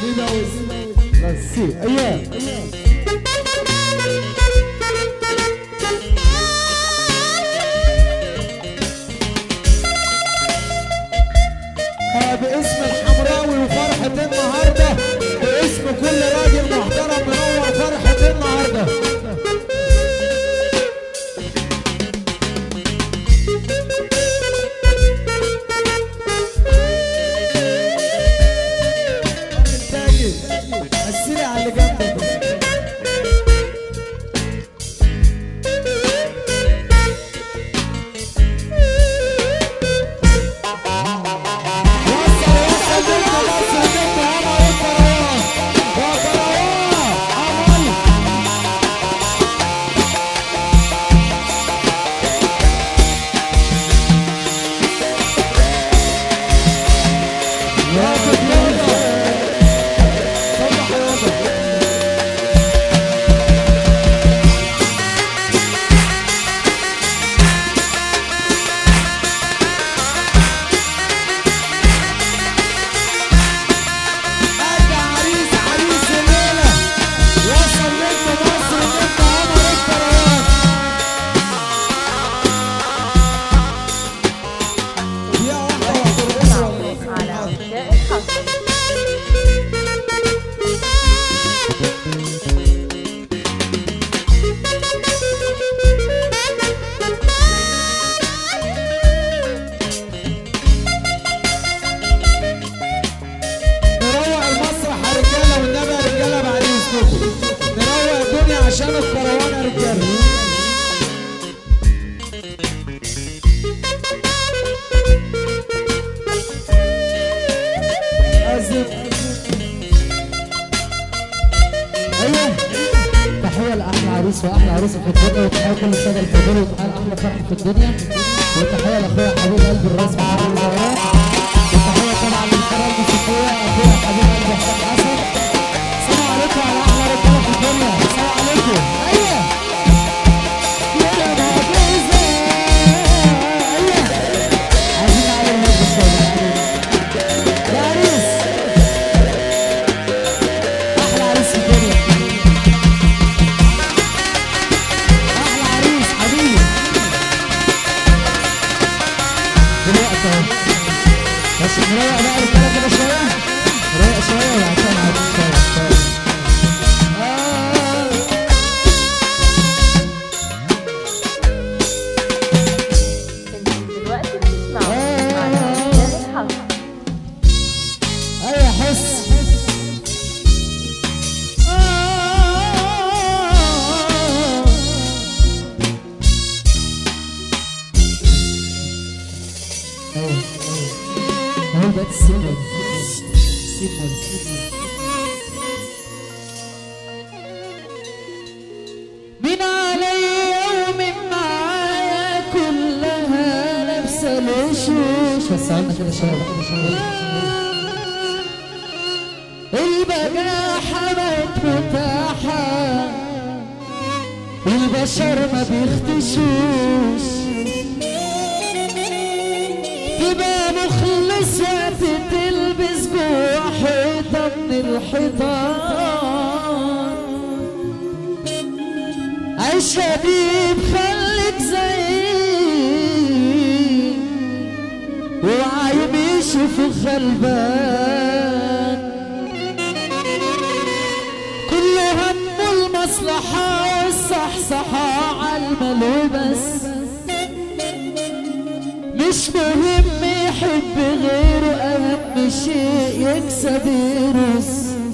حبيبي قوي بس ايام ها باسم الحمراوي وفرحة النهاردة باسم كل راجل محترم منور فرحة النهاردة تاجي مثلي على اللي جنبك وصل وصل بنت مصر بنت هنا وكروان وكروان عمل واقف يلا صبح يلا أجا عريس عريس الليلة وصل بنت مصر بنت عمر الكروان يا واحدة وهترقص والله على أرجاء الحظ نروق المسرح يا رجاله والنبي يا رجاله بعد اذنكم نروق الدنيا عشان الكروان يا رجاله أزف ايوه تحية لأحلى عريس وأحلى عروسة في الدنيا وتحية كل السادة الحضور وتحية لأحلى فرحة في الدنيا وتحية لأخويا حبيب قلبي الرئيس محمد زهران وتحية طبعا للفرقة الموسيقية أخويا حبيب قلبي حسام حسن السلام عليكم على أحلى رجالة في الدنيا السلام عليكم أيوه يا معجزة أيوه عايزين نعلم الناس شوية يا عريس أحلى عريس في الدنيا احلى عريس حبيبي دلوقتي اهو بس نروق بقى الكلام كده شويه نروق شويه وبعدين نعدي شويه شويه آه. انتم دلوقتي بتسمعوا على أرجاء الحظ ايوه حس هو ده السيمون سيمون من علي ومن معايا كلها لابسه الوشوش بس عملنا كده شويه بقى شويه البجاحة بقت متاحة والبشر ما بيختشوش تبقى مخلصة تلبس جوا حيطة من الحيطان عيشها دي بخليك زي وعيب يشوف الغلبان كل همه المصلحة والصحصحة عالمال وبس مش مهم يحب غيره أهم شيء يكسب يرس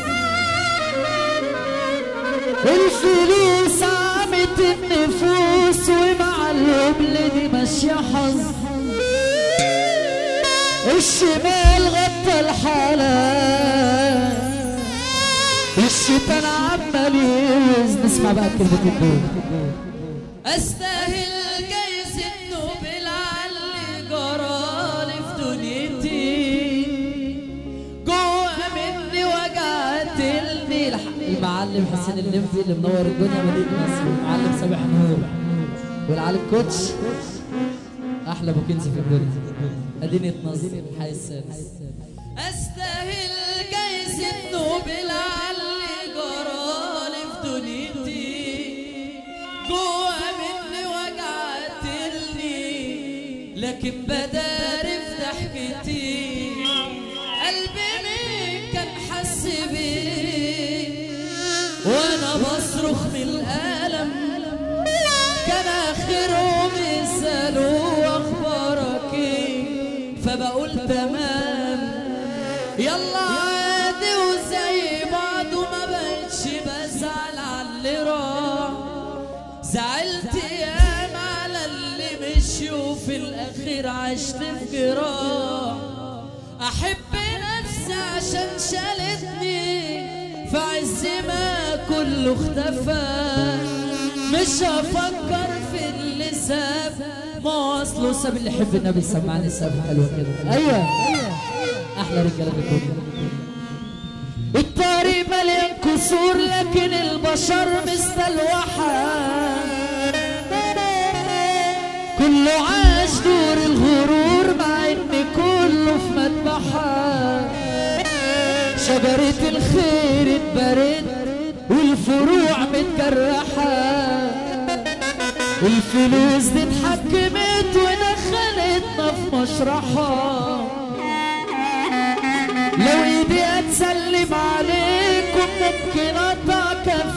الفلوس عمت النفوس ومع الهبل دي ماشية حظ الشمال غطى الحلال الشيطان عمال يوز نسمع بقى الكلمتين دول استاهل جايزة نوبل على اللي جرالي في دنيتي جوه مني وجعتلني الحق المعلم حسين الليمفي اللي منور الدنيا مدينة مصر والمعلم سامح نور والعالم كوتش احلى ابو كنز في الدنيا مدينة نصر الحي السادس استاهل جايزة نوبل على جرالي في دنيتي جوا مني وجعتلني لكن بداري في ضحكتي قلبي مين كان حس بيه وانا بصرخ من الالم كان اخرهم يسالوا اخبارك ايه فبقول تمام يلا عادي وزي بعض وما بقتش بزعل على اللي راح زعلت ياما على اللي مشي وفي الاخير عشت في جراح احب نفسي عشان شالتني في عز ما كله اختفى مش هفكر في اللي ساب ما اصله ساب اللي يحب النبي سمعني ساب حلوه كده ايوه احلى رجاله في الدنيا الطريق مليان كسور لكن البشر مستلوحة كله عاش دور الغرور مع ان كله في مذبحة شجرة الخير اتبرد والفروع متجرحة الفلوس دي اتحكمت ودخلتنا في مشرحة لو ايدي اتسلم عليكم ممكن اقطع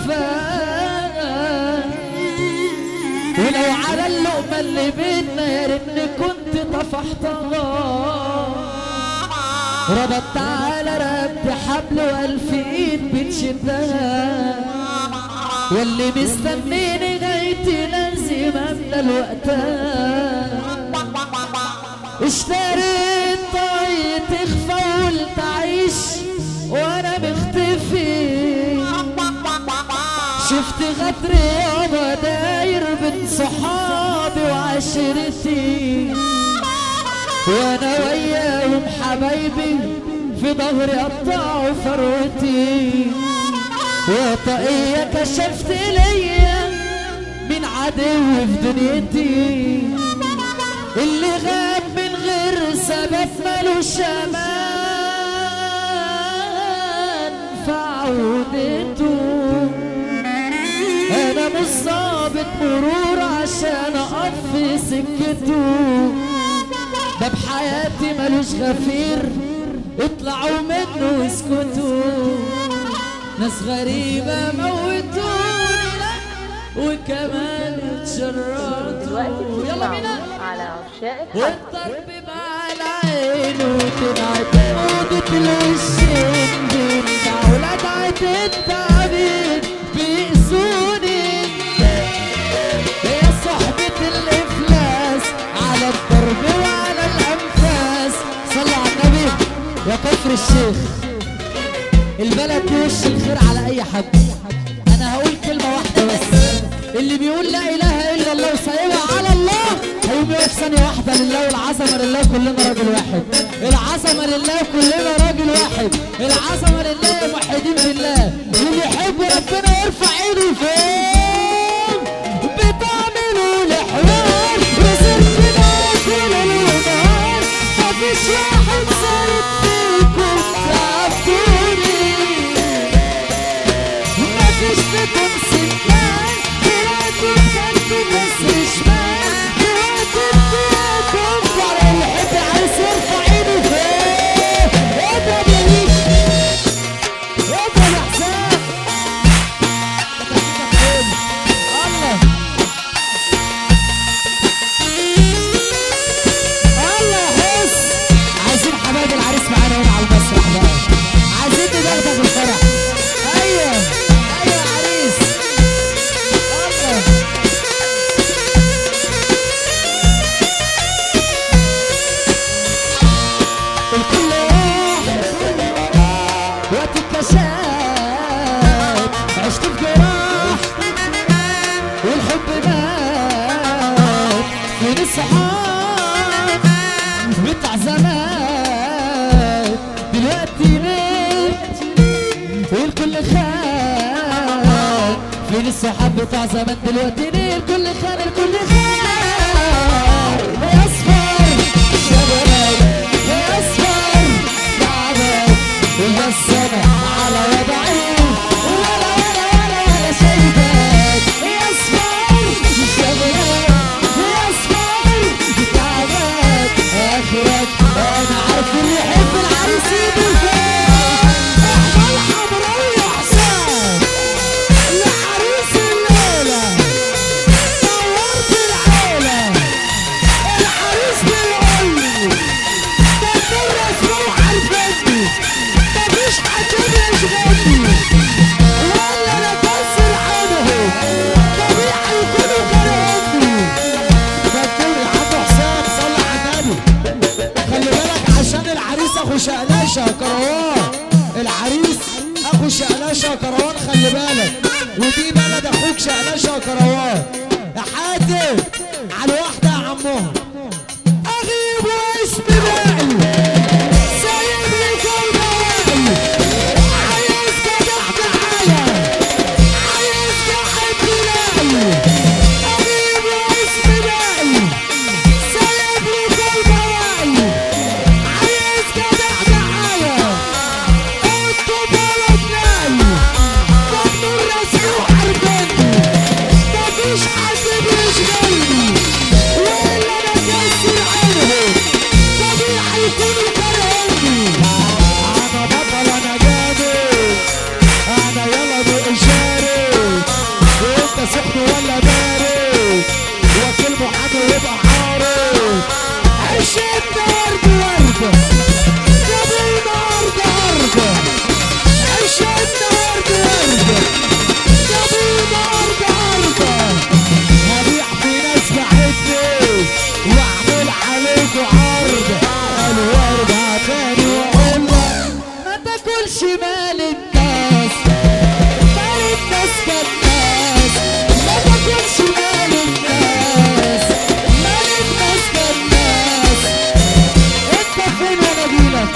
كفاها ولو على اللقمة اللي بينا يا ريتني كنت طفحت الله ربطت على رقبتي حبل والف ايد بتشدها واللي مستنيني غايتي لازم املى الوقتها اشتريت طاية تخفى وقلت اعيش وانا مختفي شفت غدر يابا داير بين صحابي وعشرتي وانا وياهم حبايبي في ظهري قطعوا فروتي وطاقية كشفت ليا من عدو في دنيتي اللي غاب من غير سبب ملوش امان في عودته انا مش ظابط مرور عشان اقف في سكته باب حياتي ملوش غفير اطلعوا منه واسكتوا ناس غريبة موتوني لا وكمان اتشردوا دلوقتي يلا بينا بتسمعوا على عشاق الحق والضرب مع العين وتنعت موضة الوشين بيرجع ولدعت التعبير بيأذوني يا صحبة الإفلاس على الضرب وعلى الأنفاس صلى على النبي يا كفر الشيخ البلد دي وش الخير على أي حد أنا هقول كلمة واحدة بس اللي بيقول لا إله إلا الله وسايبها على الله هيقوم يقف ثانية واحدة لله والعظمة لله كلنا راجل واحد العظمة لله كلنا راجل واحد العظمة لله موحدين بالله واللي يحب ربنا يرفع ايده فوق بتعملوا الحوار وزرتنا كل الونار مفيش واحد صارت فيكم تعبتوني مفيش فيكم سمان طلعتوا كنتوا بس شمال طلعتوا فيكم على اللي يحب عايز يرفع ايده فوق اضرب يا ليك اضرب يا حسام الله الله يحس عايزين حبايب العريس معانا هنا على المسرح بقى عايزين ندغدغ الفرح ايوه ايوه يا عريس الله الكل واحد وقت الكشاف عشت في جراح والحب مات فين الصحاب بتاع زمان دلوقتي ليه والكل خان فين الصحاب بتاع زمان دلوقتي ليه الكل خان الكل خان يا اصفر شباب يا اصفر مع عشان العريس اخو شقلاشة كروان العريس اخو شقلاشة كروان خلي بالك ودي بلد اخوك شقلاشة كروان يا حاتم على واحدة يا عمهم اغيب واسمي باقي سايب لي كلمة واقي عايز كده تعالى عايز كحب لاقي اغيب واسمي باقي سايب لي كلمة واقي عايز كده تعالى انتوا بلد ناي ضمن الرسم وحربني مفيش حد بيشغلني ولا انا كسر عينهم طبيعي يكونوا كرهوني انا بطل انا جامد انا يلا بإشارة وانت سخن ولا بارد وكل محامي يبقى عارف عشتنا ورد ورد جابونا ورد ورد عشتنا ورد ورد جابونا ورد ورد هبيع في ناس بعتني واعمل عليكوا عرض الورد عتاني واقول لك ما تاكلش مال الناس مال الناس كالناس ما تاكلش مال الناس مال الناس كالناس انت فين وانا اجيلك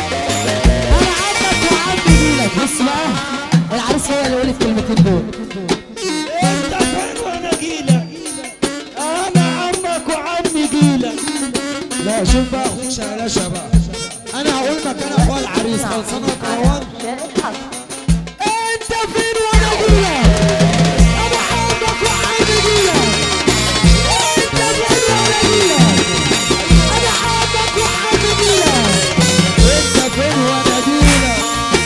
انا عمك وعمي جيلك بص بقى العريس هو اللي يقول الكلمتين دول انت فين وانا جيلك انا عمك وعمي جيلك لا شوف بقى اخوك شقلاشة بقى انا هقول مكان اخويا العريس خلصانه وكروان عشاء الحظ انت فين وانا جيلك انا عمك وعمي جيلك انت فين وانا جيلك انا عمك وعمي جيلك انت فين وانا جيلك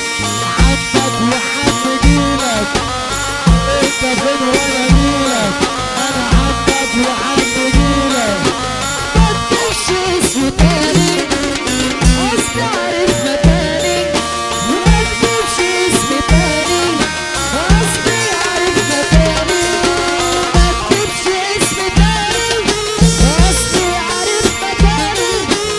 عمك وعمي جيلك انت فين وانا جيلك انا عمك وعمي جيلك ما تقولش اسم تاني اصل عارف مكاني ما تقولش اسم تاني اصل عارف مكاني ما تقولش اسم تاني اصل عارف مكاني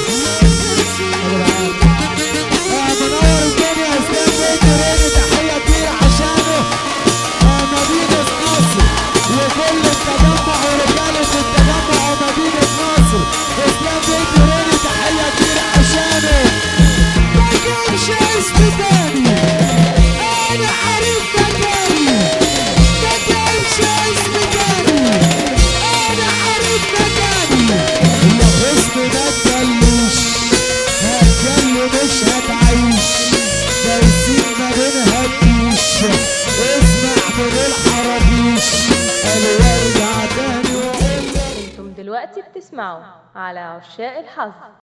منور الدنيا اسلام بيت ريني تحيه كبيره عشانه آه، مدينه نصر وكل التجمع ورجاله التجمع ومدينه نصر اسلام بيت ريني تحيه كبيره عشانه ما كانش اسم تاني انا عارف مكاني ما كانش اسم تاني انا عارف مكاني يا خصم ما تجلوش هتجلي مش هتعيش دايسين ما بينها تيش اسمع من الحرافيش الورد عتاني وقول انتم دلوقتي بتسمعوا على عشاء الحظ